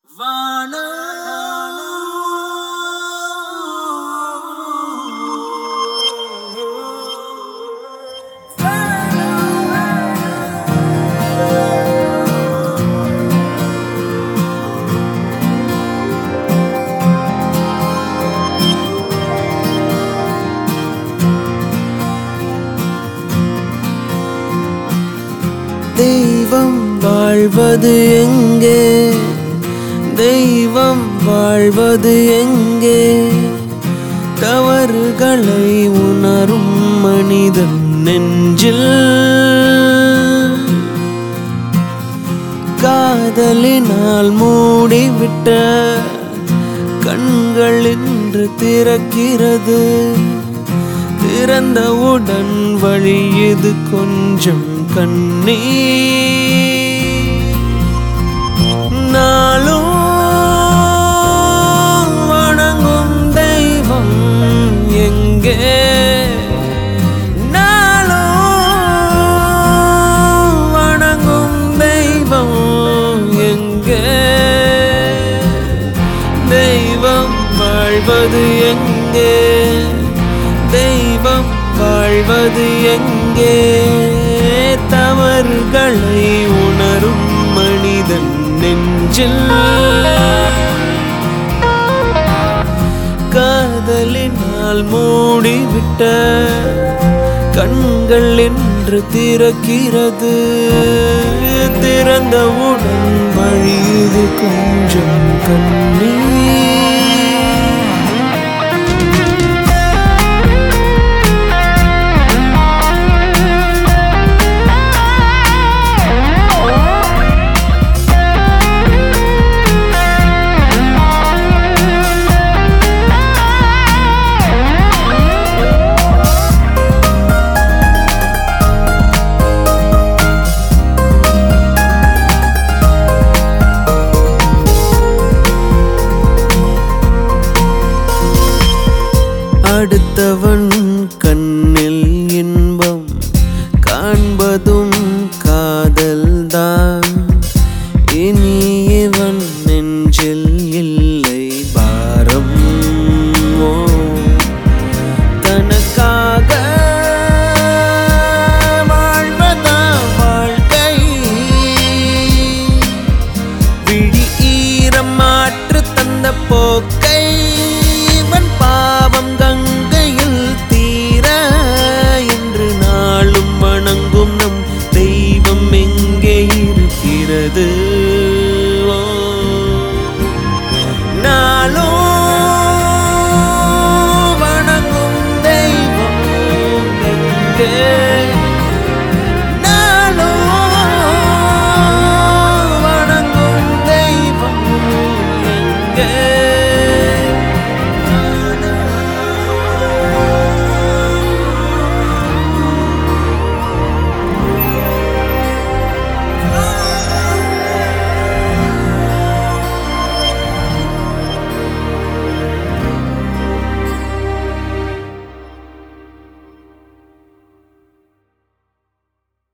தெய்வம் வாழ்வது எங்கே தெய்வம் வாழ்வது எங்கே தவறுகளை உணரும் மனிதன் நெஞ்சில் காதலினால் மூடிவிட்ட கண்கள் இன்று திறக்கிறது திறந்தவுடன் வழியுது கொஞ்சம் கண்ணீர் நாளும் வணங்கும் தெய்வம் எங்கே நாளும் வணங்கும் தெய்வம் எங்கே தெய்வம் வாழ்வது எங்கே தெய்வம் வாழ்வது எங்கே தவறுகளை உணரும் மனிதன் நெஞ்சில் காதலினால் மூடிவிட்ட கண்கள் என்று திறக்கிறது திறந்தவுடன் வழியுது கொஞ்சம் கண்ணீர் அடுத்தவன் கண்ணில் இன்பம் காண்பதும் காதல்தான் இனி இவன் நெஞ்சில்